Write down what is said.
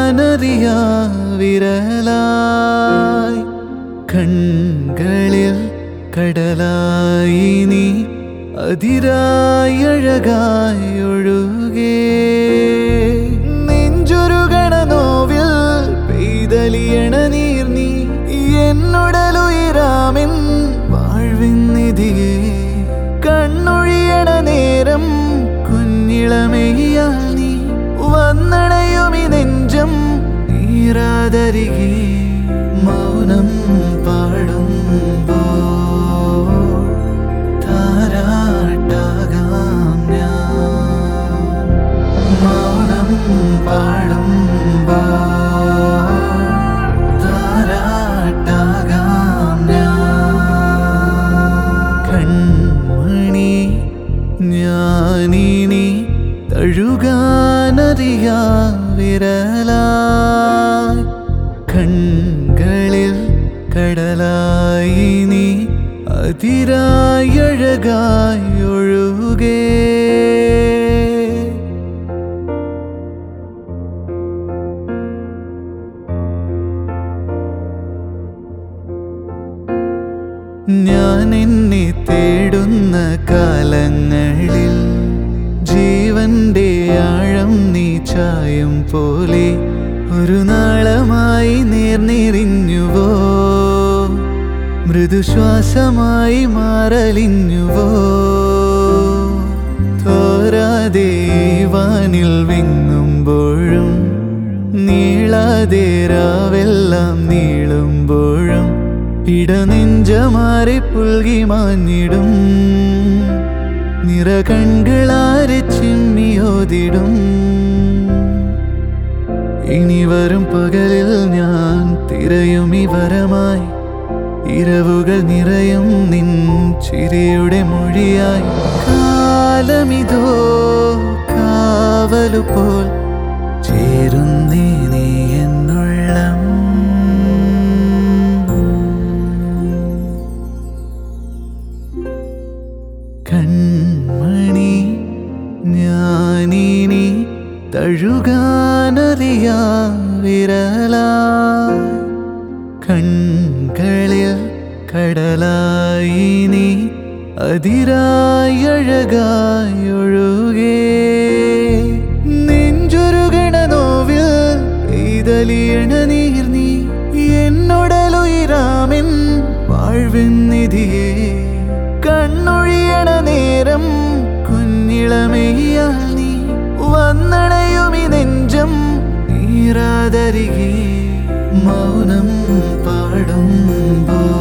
തഴുകാനറിയാ വിരലായി കൺകളിൽ കടലായി നീ അതിരായി അഴകായി ഒഴുകേ നെഞ്ചുരുകണ നോവിൽ പെയ്തലിയണ നീർ നീ എന്നുടലുയരാമെൻ വാഴ്വിൻ നിധിയേ കണ്ണൊഴിയണ നേരം കുഞ്ഞിളമെയ്യാൽ നീ വന്നണയുമി നെഞ്ചം നീരാതരികെ മൗനം പാടുമ്പോ താരാട്ടാകാം ഞാൻ മൗനം പാടുമ്പോ താരാട്ടാകാം ഞാൻ കൺമണി ഞാനിനി തഴുകാനറിയാ വിരലായി കൺകളിൽ കടലായി നീ അതിരായി അഴകായി ഒഴുകേ ഞാൻ എന്നെ തേടുന്ന കാലങ്ങളിൽ ജീവന്റെ ആഴം നീ ചായം പോലെ ഒരു നാളമായി നേർന്നിരിഞ്ഞുവോ മൃദുശ്വാസമായി മാറലിഞ്ഞുവോ തോരാതെ ഈ വാനിൽ വിങ്ങുമ്പോഴും നീളാതെ രാവെല്ലാം നീളുമ്പോഴും ഇടനെഞ്ചമാരെ പുൽകി മാഞ്ഞിടും നിറകൺകളാരെ ചിമ്മിയോതിടും ഇനി വരും പകലിൽ ഞാൻ തിരയും ഈ വരമായി ഇരവുകൾ നിറയും നിൻ ചിരിയുടെ മൊഴിയായി കാലമിതോ കാവലുപോൽ ചേരുന്നേ നീ എന്നുള്ളം കൺമണി ഞാനിനി തഴുകാനറിയാ വിരലായി കൺകളിൽ കടലായി നീ അതിരായി അഴകായി ഒഴുകേ നെഞ്ചുരുകണ നോവിൽ പെയ്തലിയണ നീർ നീ എന്നോടലുയിരാമെൻ വാഴ്വിൻ നിധിയേ കണ്ണൊഴിയണ നേരം കുഞ്ഞിളമെയ്യാൽ നീ വന്നണയുമി നെഞ്ചം നീരാതരികെ മൗനം പാടുമ്പോ